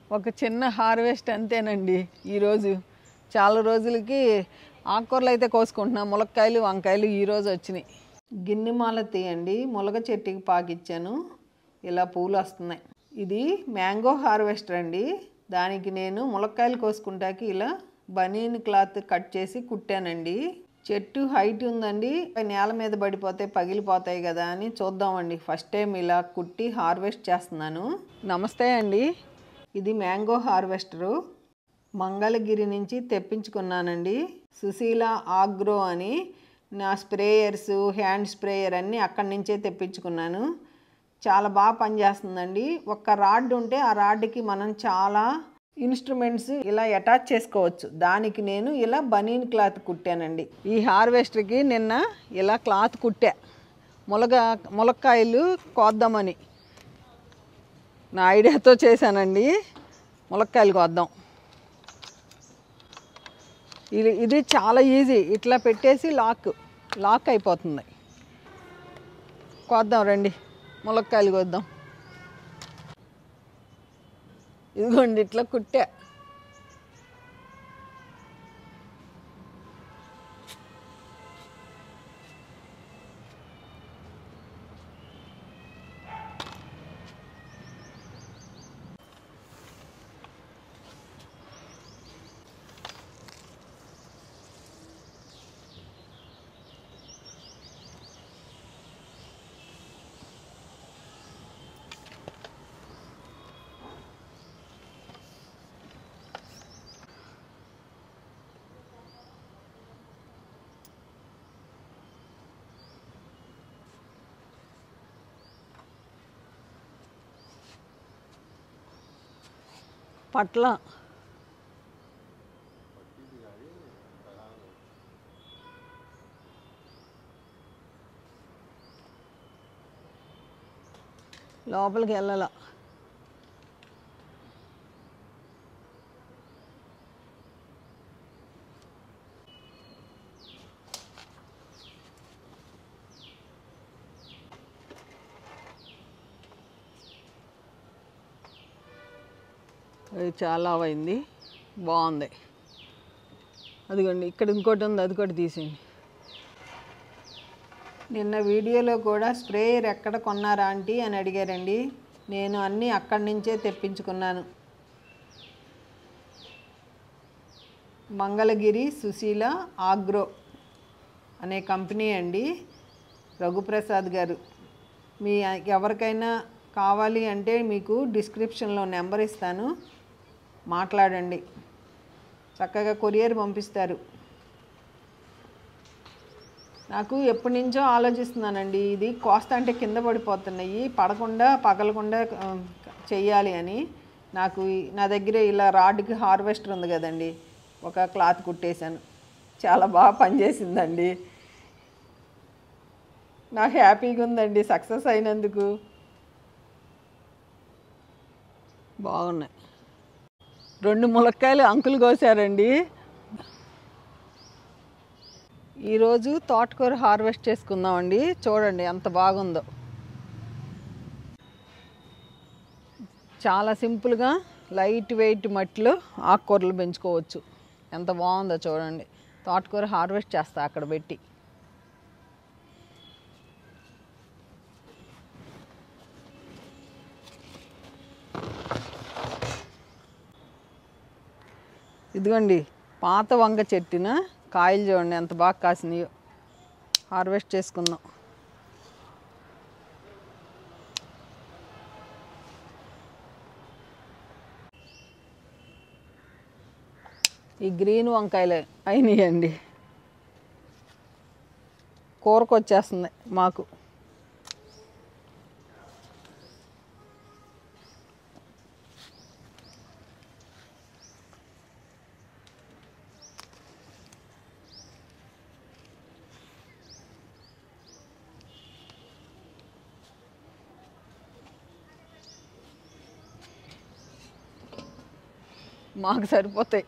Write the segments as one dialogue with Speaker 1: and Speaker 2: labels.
Speaker 1: ఒక చిన్న హార్వెస్ట్ అంతేనండి ఈరోజు చాలా రోజులకి ఆకుకూరలు అయితే కోసుకుంటున్నాం ములక్కాయలు వంకాయలు ఈరోజు వచ్చినాయి గిన్నె మాల తీయండి ములగ చెట్టుకి పాకిచ్చాను ఇలా పూలు వస్తున్నాయి ఇది మ్యాంగో హార్వెస్టర్ అండి దానికి నేను ములక్కాయలు కోసుకుంటాకి ఇలా బనీన్ క్లాత్ కట్ చేసి కుట్టానండి చెట్టు హైట్ ఉందండి నేల మీద పడిపోతే పగిలిపోతాయి కదా అని చూద్దామండి ఫస్ట్ టైం ఇలా కుట్టి హార్వెస్ట్ చేస్తున్నాను నమస్తే అండి ఇది మ్యాంగో హార్వెస్టరు మంగళగిరి నుంచి తెప్పించుకున్నానండి సుశీల ఆగ్రో అని నా స్ప్రేయర్స్ హ్యాండ్ స్ప్రేయర్ అన్నీ అక్కడి నుంచే తెప్పించుకున్నాను చాలా బాగా పనిచేస్తుందండి ఒక్క రాడ్ ఉంటే ఆ రాడ్కి మనం చాలా ఇన్స్ట్రుమెంట్స్ ఇలా అటాచ్ చేసుకోవచ్చు దానికి నేను ఇలా బనీన్ క్లాత్ కుట్టానండి ఈ హార్వెస్టర్కి నిన్న ఇలా క్లాత్ కుట్టా ములగ ములక్కాయలు కోద్దామని నా ఐడియాతో చేశానండి ములక్కాయలు కోద్దాం ఇది ఇది చాలా ఈజీ ఇట్లా పెట్టేసి లాక్ లాక్ అయిపోతుంది కోద్దాం రండి ములక్కాయలు కోద్దాం ఇదిగోండి ఇట్లా కుట్టా పట్ల లోపలికి వెళ్ళాల అది చాలా అయింది బాగుంది అదిగోండి ఇక్కడ ఇంకోటి ఉంది అది కూడా తీసేయండి నిన్న వీడియోలో కూడా స్ప్రేయర్ ఎక్కడ కొన్నారా ఆంటీ అని అడిగారండి నేను అన్నీ అక్కడి నుంచే తెప్పించుకున్నాను మంగళగిరి సుశీల ఆగ్రో అనే కంపెనీ అండి రఘుప్రసాద్ గారు మీ ఎవరికైనా కావాలి అంటే మీకు డిస్క్రిప్షన్లో నెంబర్ ఇస్తాను మాట్లాడండి చక్కగా కొరియర్ పంపిస్తారు నాకు ఎప్పటి నుంచో ఆలోచిస్తున్నానండి ఇది కోస్త అంటే కింద పడిపోతున్నాయి పడకుండా పగలకుండా ఆ, చెయ్యాలి అని నాకు ఈ- నా దగ్గర ఇలా రాడ్కి హార్వెస్టర్ ఉంది కదండి ఒక క్లాత్ కుట్టేశాను చాలా బాగా పనిచేసిందండి నాకు హ్యాపీగా ఉందండి సక్సెస్ అయినందుకు బాగున్నాయి రెండు ములక్కాయలు అంకులు కోసారండి ఈరోజు తోటకూర హార్వెస్ట్ చేసుకుందామండి చూడండి ఎంత బాగుందో చాలా సింపుల్గా లైట్ వెయిట్ మట్టిలో ఆకుకూరలు పెంచుకోవచ్చు ఎంత బాగుందో చూడండి తోటకూర హార్వెస్ట్ చేస్తా అక్కడ పెట్టి ఇదిగోండి పాత వంగ చెట్టున కాయలు చూడండి ఎంత బాగా కాసినాయో హార్వెస్ట్ చేసుకుందాం ఈ గ్రీన్ వంకాయలు అయినాయండి కూరకు వచ్చేస్తుంది మాకు మాకు సరిపోతాయి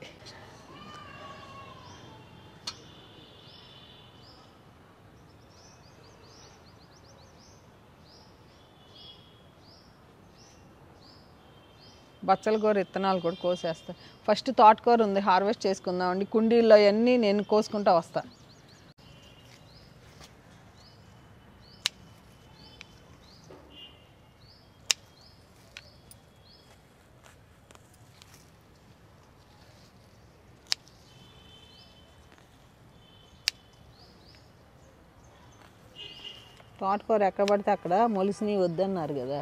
Speaker 1: బచ్చల కూర విత్తనాలు కూడా కోసేస్తా ఫస్ట్ తోటకూర ఉంది హార్వెస్ట్ చేసుకుందామండి కుండీల్లో అన్నీ నేను కోసుకుంటా వస్తా తోటకూర ఎక్కడ పడితే అక్కడ మొలిసినవి వద్దన్నారు కదా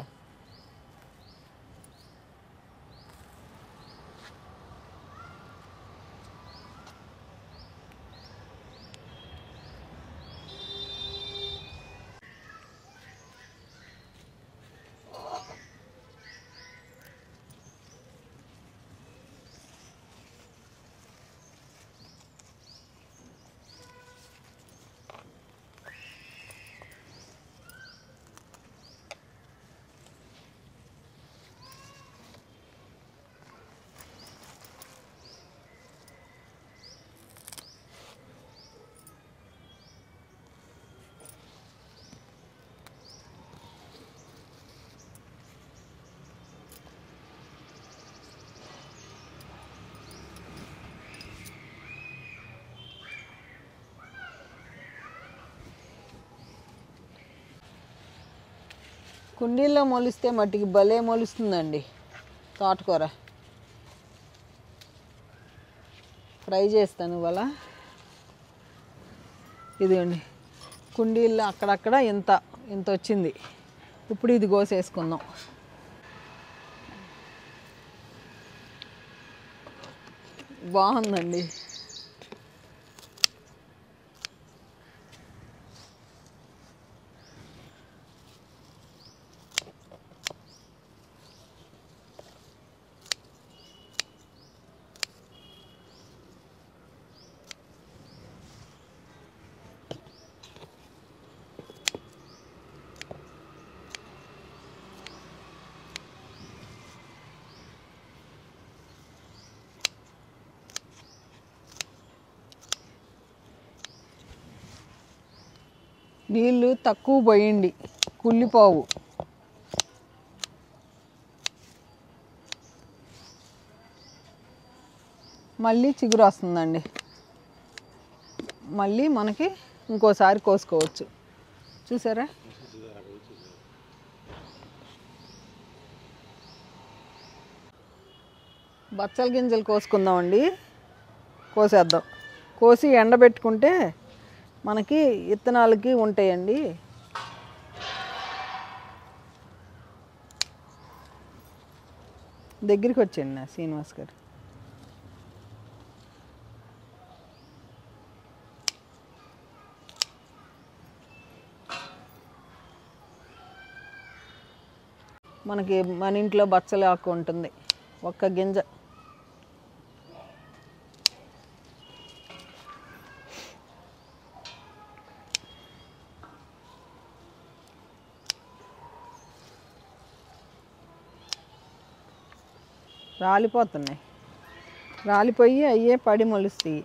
Speaker 1: కుండీల్లో మొలిస్తే మట్టికి భలే మొలుస్తుందండి తోటకూర ఫ్రై చేస్తాను ఇవాళ ఇదిగోండి కుండీల్లో అక్కడక్కడ ఇంత ఇంత వచ్చింది ఇప్పుడు ఇది కోసేసుకుందాం బాగుందండి నీళ్ళు తక్కువ పోయండి కుళ్ళిపోవు మళ్ళీ చిగురు వస్తుందండి మళ్ళీ మనకి ఇంకోసారి కోసుకోవచ్చు చూసారా బచ్చల గింజలు కోసుకుందామండి కోసేద్దాం కోసి ఎండబెట్టుకుంటే మనకి విత్తనాలకి ఉంటాయండి దగ్గరికి వచ్చండి నా శ్రీనివాస్ గారు మనకి మన ఇంట్లో బచ్చల ఆకు ఉంటుంది ఒక్క గింజ రాలిపోతున్నాయి రాలిపోయి అయ్యే పడి మొలుస్తాయి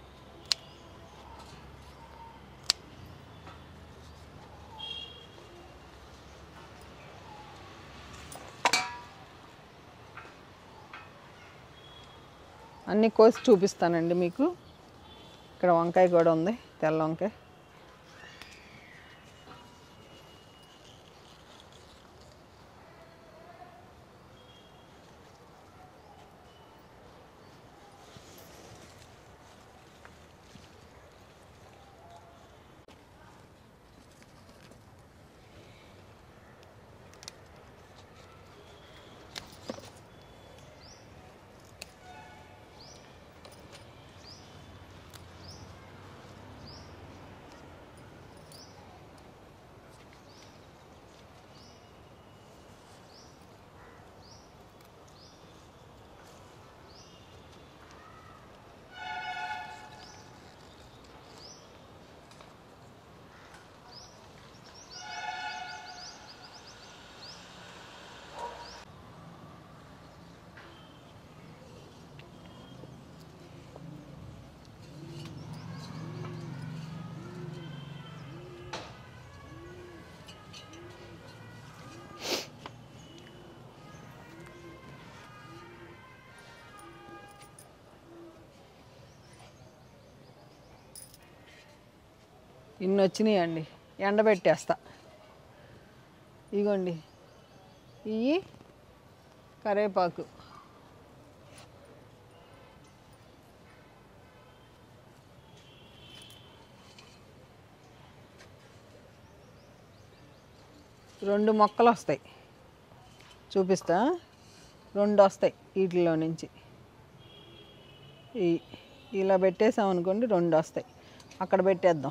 Speaker 1: అన్నీ కోసి చూపిస్తానండి మీకు ఇక్కడ వంకాయ కూడా ఉంది తెల్ల వంకాయ ఇన్ని వచ్చినాయండి ఎండబెట్టేస్తా ఇగోండి ఇవి కరేపాకు రెండు మొక్కలు వస్తాయి చూపిస్తా రెండు వస్తాయి వీటిలో నుంచి ఈ ఇలా పెట్టేసాం అనుకోండి రెండు వస్తాయి అక్కడ పెట్టేద్దాం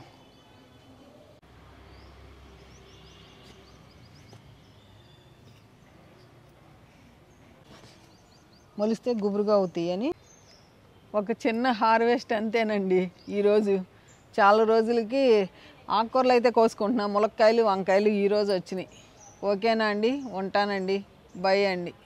Speaker 1: మొలిస్తే గుబురుగా అవుతాయి అని ఒక చిన్న హార్వెస్ట్ అంతేనండి ఈరోజు చాలా రోజులకి ఆకుకూరలు అయితే కోసుకుంటున్నాం ములక్కాయలు వంకాయలు ఈరోజు వచ్చినాయి ఓకేనా అండి ఉంటానండి బై అండి